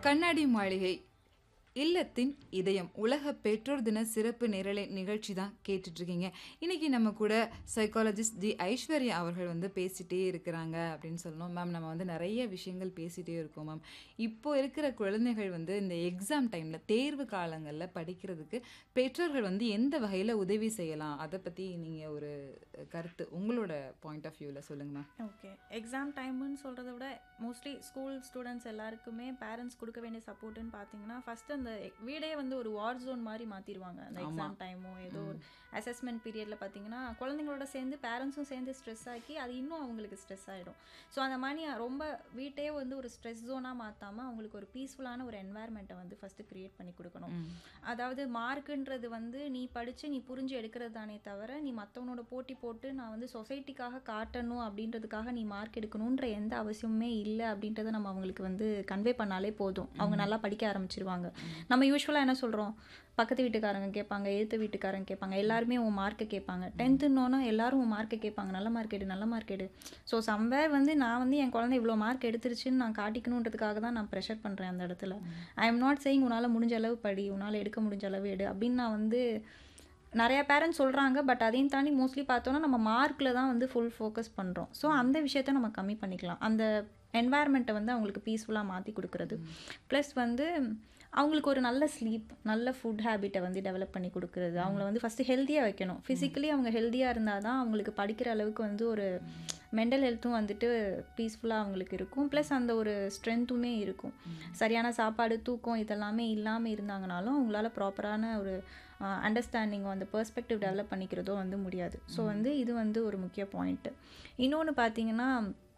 கண்ணாடி மாளிகை இல்லத்தின் இதயம் உலக பெற்றோர் தின சிறப்பு நேரலை நிகழ்ச்சி தான் கேட்டுட்டு இருக்கீங்க இன்னைக்கு நம்ம கூட சைக்காலஜிஸ்ட் தி ஐஸ்வர்யா அவர்கள் வந்து பேசிட்டே இருக்கிறாங்க அப்படின்னு சொல்லணும் மேம் நம்ம வந்து நிறைய விஷயங்கள் பேசிட்டே இருக்கோம் மேம் இப்போ இருக்கிற குழந்தைகள் வந்து இந்த எக்ஸாம் டைமில் தேர்வு காலங்களில் படிக்கிறதுக்கு பெற்றோர்கள் வந்து எந்த வகையில் உதவி செய்யலாம் அதை பற்றி நீங்கள் ஒரு கருத்து உங்களோட பாயிண்ட் ஆஃப் வியூவில் சொல்லுங்க மேம் ஓகே எக்ஸாம் டைம்னு சொல்கிறத விட மோஸ்ட்லி ஸ்கூல் ஸ்டூடெண்ட்ஸ் எல்லாருக்குமே பேரண்ட்ஸ் கொடுக்க வேண்டிய சப்போர்ட்டுன்னு பார்த்தீங்கன்னா ஃபஸ்ட்டு அந்த வீடே வந்து ஒரு வார் ஜோன் மாதிரி மாற்றிடுவாங்க அந்த எக்ஸாம் டைமோ ஏதோ ஒரு அசஸ்மெண்ட் பீரியடில் பார்த்தீங்கன்னா குழந்தைங்களோட சேர்ந்து பேரண்ட்ஸும் சேர்ந்து ஸ்ட்ரெஸ் ஆக்கி அது இன்னும் அவங்களுக்கு ஸ்ட்ரெஸ் ஆகிடும் ஸோ அந்த மாதிரி ரொம்ப வீட்டே வந்து ஒரு ஸ்ட்ரெஸ் ஜோனாக மாற்றாமல் அவங்களுக்கு ஒரு பீஸ்ஃபுல்லான ஒரு என்வாயர்மெண்ட்டை வந்து ஃபஸ்ட்டு க்ரியேட் பண்ணி கொடுக்கணும் அதாவது மார்க்குன்றது வந்து நீ படித்து நீ புரிஞ்சு எடுக்கிறது தானே தவிர நீ மற்றவனோட போட்டி போட்டு நான் வந்து சொசைட்டிக்காக காட்டணும் அப்படின்றதுக்காக நீ மார்க் எடுக்கணுன்ற எந்த அவசியமுமே இல்லை அப்படின்றத நம்ம அவங்களுக்கு வந்து கன்வே பண்ணாலே போதும் அவங்க நல்லா படிக்க ஆரம்பிச்சிருவாங்க நம்ம யூஸ்வலாக என்ன சொல்கிறோம் பக்கத்து வீட்டுக்காரங்க கேட்பாங்க எழுத்து வீட்டுக்காரங்க கேட்பாங்க எல்லாருமே உன் மார்க்கை கேட்பாங்க டென்த்துன்னோன்னா எல்லாரும் உன் மார்க்கை கேட்பாங்க நல்ல மார்க் எடு நல்ல மார்க் எடு ஸோ சம்வேர் வந்து நான் வந்து என் குழந்தை இவ்வளோ மார்க் எடுத்துருச்சுன்னு நான் காட்டிக்கணுன்றதுக்காக தான் நான் ப்ரெஷர் பண்ணுறேன் அந்த இடத்துல ஐ எம் நாட் சேயிங் உன்னால் முடிஞ்ச அளவு படி உன்னால் எடுக்க முடிஞ்ச அளவு எடு அப்படின்னு நான் வந்து நிறையா பேரண்ட்ஸ் சொல்கிறாங்க பட் அதையும் தாண்டி மோஸ்ட்லி பார்த்தோன்னா நம்ம மார்க்கில் தான் வந்து ஃபுல் ஃபோக்கஸ் பண்ணுறோம் ஸோ அந்த விஷயத்த நம்ம கம்மி பண்ணிக்கலாம் அந்த என்வாயர்மெண்ட்டை வந்து அவங்களுக்கு பீஸ்ஃபுல்லாக மாற்றி கொடுக்குறது ப்ளஸ் வந்து அவங்களுக்கு ஒரு நல்ல ஸ்லீப் நல்ல ஃபுட் ஹேபிட்டை வந்து டெவலப் பண்ணி கொடுக்குறது அவங்கள வந்து ஃபஸ்ட்டு ஹெல்த்தியாக வைக்கணும் ஃபிசிக்கலி அவங்க ஹெல்த்தியாக இருந்தால் தான் அவங்களுக்கு படிக்கிற அளவுக்கு வந்து ஒரு மென்டல் ஹெல்த்தும் வந்துட்டு பீஸ்ஃபுல்லாக அவங்களுக்கு இருக்கும் ப்ளஸ் அந்த ஒரு ஸ்ட்ரென்த்துமே இருக்கும் சரியான சாப்பாடு தூக்கம் இதெல்லாமே இல்லாமல் இருந்தாங்கனாலும் அவங்களால ப்ராப்பரான ஒரு அண்டர்ஸ்டாண்டிங்கோ அந்த பெர்ஸ்பெக்டிவ் டெவலப் பண்ணிக்கிறதோ வந்து முடியாது ஸோ வந்து இது வந்து ஒரு முக்கிய பாயிண்ட்டு இன்னொன்று பார்த்தீங்கன்னா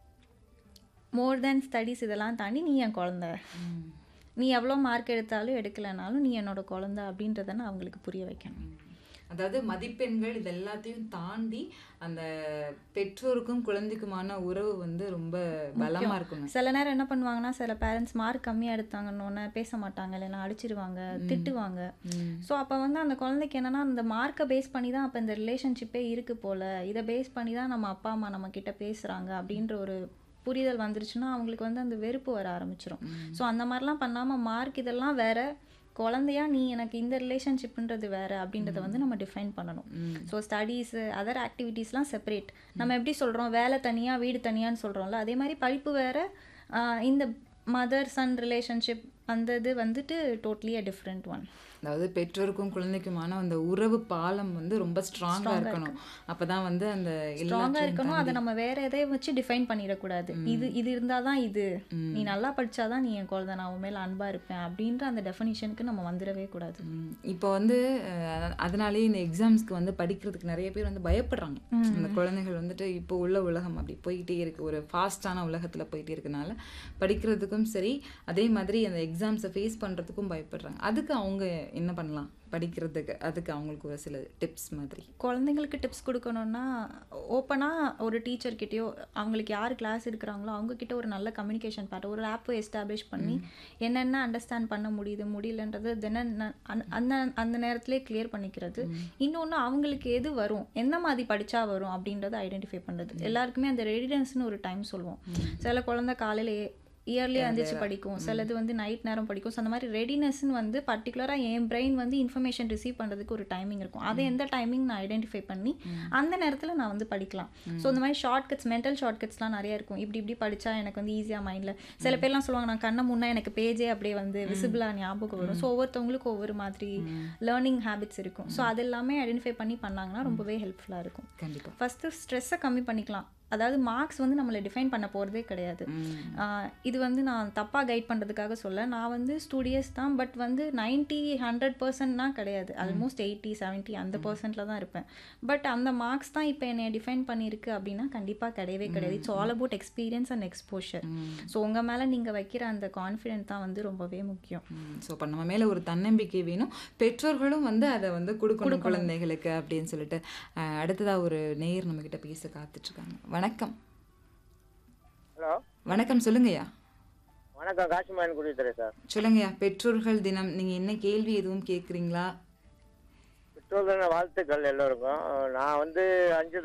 மோர் தேன் ஸ்டடீஸ் இதெல்லாம் தாண்டி நீ என் குழந்த நீ எவ்வளோ மார்க் எடுத்தாலும் எடுக்கலைனாலும் நீ என்னோட குழந்த அப்படின்றத நான் அவங்களுக்கு புரிய வைக்கணும் அதாவது மதிப்பெண்கள் இது எல்லாத்தையும் தாண்டி அந்த பெற்றோருக்கும் குழந்தைக்குமான உறவு வந்து ரொம்ப பலமா இருக்கணும் சில நேரம் என்ன பண்ணுவாங்கன்னா சில பேரண்ட்ஸ் மார்க் கம்மியாக எடுத்தாங்கன்னு பேச மாட்டாங்க இல்லைன்னா அடிச்சிருவாங்க திட்டுவாங்க ஸோ அப்போ வந்து அந்த குழந்தைக்கு என்னன்னா அந்த மார்க்கை பேஸ் பண்ணி தான் அப்போ இந்த ரிலேஷன்ஷிப்பே இருக்கு போல இதை பேஸ் பண்ணி தான் நம்ம அப்பா அம்மா நம்ம கிட்ட பேசுகிறாங்க அப்படின்ற ஒரு புரிதல் வந்துருச்சுன்னா அவங்களுக்கு வந்து அந்த வெறுப்பு வர ஆரம்பிச்சிடும் ஸோ அந்த மாதிரிலாம் பண்ணாமல் மார்க் இதெல்லாம் வேற குழந்தையா நீ எனக்கு இந்த ரிலேஷன்ஷிப்ன்றது வேற அப்படின்றத வந்து நம்ம டிஃபைன் பண்ணணும் ஸோ ஸ்டடீஸு அதர் ஆக்டிவிட்டீஸ்லாம் செப்பரேட் நம்ம எப்படி சொல்கிறோம் வேலை தனியாக வீடு தனியான்னு சொல்கிறோம்ல அதே மாதிரி படிப்பு வேற இந்த மதர் சன் ரிலேஷன்ஷிப் அந்த இது வந்துட்டு டோட்டலி அ டிஃப்ரெண்ட் ஒன் அதாவது பெற்றோருக்கும் குழந்தைக்குமான அந்த உறவு பாலம் வந்து ரொம்ப ஸ்ட்ராங்கா இருக்கணும் அப்பதான் வந்து அந்த ஸ்ட்ராங்கா இருக்கணும் அதை நம்ம வேற எதையும் வச்சு டிஃபைன் பண்ணிடக்கூடாது இது இது இருந்தாதான் இது நீ நல்லா படிச்சாதான் நீ என் குழந்தை நான் உன் மேல அன்பா இருப்பேன் அப்படின்ற அந்த டெஃபினிஷனுக்கு நம்ம வந்துடவே கூடாது இப்போ வந்து அதனாலேயே இந்த எக்ஸாம்ஸ்க்கு வந்து படிக்கிறதுக்கு நிறைய பேர் வந்து பயப்படுறாங்க இந்த குழந்தைகள் வந்துட்டு இப்போ உள்ள உலகம் அப்படி போயிட்டே இருக்கு ஒரு ஃபாஸ்டான உலகத்துல போயிட்டே இருக்கனால படிக்கிறதுக்கும் சரி அதே மாதிரி அந்த எக்ஸாம்ஸை ஃபேஸ் பண்றதுக்கும் பயப்படுறாங்க அதுக்கு அவங்க என்ன பண்ணலாம் படிக்கிறதுக்கு அதுக்கு அவங்களுக்கு ஒரு சில டிப்ஸ் மாதிரி குழந்தைங்களுக்கு டிப்ஸ் கொடுக்கணும்னா ஓப்பனாக ஒரு டீச்சர்கிட்டயோ அவங்களுக்கு யார் கிளாஸ் இருக்கிறாங்களோ அவங்கக்கிட்ட ஒரு நல்ல கம்யூனிகேஷன் பார்ட் ஒரு ஆப்பை எஸ்டாப்ளிஷ் பண்ணி என்னென்ன அண்டர்ஸ்டாண்ட் பண்ண முடியுது முடியலன்றது தினம் அந்த அந்த நேரத்திலே கிளியர் பண்ணிக்கிறது இன்னொன்று அவங்களுக்கு எது வரும் எந்த மாதிரி படித்தா வரும் அப்படின்றத ஐடென்டிஃபை பண்ணுறது எல்லாருக்குமே அந்த ரெடினஸ்னு ஒரு டைம் சொல்லுவோம் சில குழந்தை காலையிலே இயர்லியாக எழுந்திரிச்சு படிக்கும் சிலது வந்து நைட் நேரம் படிக்கும் ஸோ அந்த மாதிரி ரெடினஸ்ன்னு வந்து பர்டிகுலராக என் பிரெயின் வந்து இன்ஃபர்மேஷன் ரிசீவ் பண்ணுறதுக்கு ஒரு டைமிங் இருக்கும் அதை எந்த டைமிங் நான் ஐடென்டிஃபை பண்ணி அந்த நேரத்தில் நான் வந்து படிக்கலாம் ஸோ இந்த மாதிரி ஷார்ட் கட்ஸ் மென்டல் ஷார்ட் கட்ஸ்லாம் நிறைய இருக்கும் இப்படி இப்படி படித்தா எனக்கு வந்து ஈஸியாக மைண்டில் சில பேர்லாம் சொல்லுவாங்க நான் கண்ணை முன்னே எனக்கு பேஜே அப்படியே வந்து விசிபிளாக ஞாபகம் வரும் ஸோ ஒவ்வொருத்தவங்களுக்கும் ஒவ்வொரு மாதிரி லேர்னிங் ஹேபிட்ஸ் இருக்கும் ஸோ அது எல்லாமே ஐடென்டிஃபை பண்ணி பண்ணாங்கன்னா ரொம்பவே ஹெல்ப்ஃபுல்லாக இருக்கும் கண்டிப்பாக ஃபஸ்ட்டு ஸ்ட்ரெஸ்ஸை கம்மி பண்ணிக்கலாம் அதாவது மார்க்ஸ் வந்து நம்மளை டிஃபைன் பண்ண போகிறதே கிடையாது இது வந்து நான் தப்பாக கைட் பண்ணுறதுக்காக சொல்ல நான் வந்து ஸ்டூடியஸ் தான் பட் வந்து நைன்ட்டி ஹண்ட்ரட் பர்சன்ட்னா கிடையாது ஆல்மோஸ்ட் எயிட்டி செவன்ட்டி அந்த பர்சன்ட்டில் தான் இருப்பேன் பட் அந்த மார்க்ஸ் தான் இப்போ என்னை டிஃபைன் பண்ணியிருக்கு அப்படின்னா கண்டிப்பாக கிடையவே கிடையாது it's all about experience and exposure so உங்கள் மேலே நீங்கள் வைக்கிற அந்த கான்ஃபிடென்ட் தான் வந்து ரொம்பவே முக்கியம் ஸோ இப்போ நம்ம மேலே ஒரு தன்னம்பிக்கை வேணும் பெற்றோர்களும் வந்து அதை வந்து கொடுக்கணும் குழந்தைகளுக்கு அப்படின்னு சொல்லிட்டு அடுத்ததாக ஒரு நேர் நம்மக்கிட்ட பேச காத்துட்ருக்காங்க வணக்கம் ஹலோ வணக்கம் சொல்லுங்கய்யா வணக்கம் காசிமாயன் குடித்துறை சார் சொல்லுங்கய்யா பெற்றோர்கள் தினம் நீங்க என்ன கேள்வி எதுவும் கேட்குறீங்களா பெற்றோர்கள் வாழ்த்துக்கள் எல்லோருக்கும் நான் வந்து அஞ்சு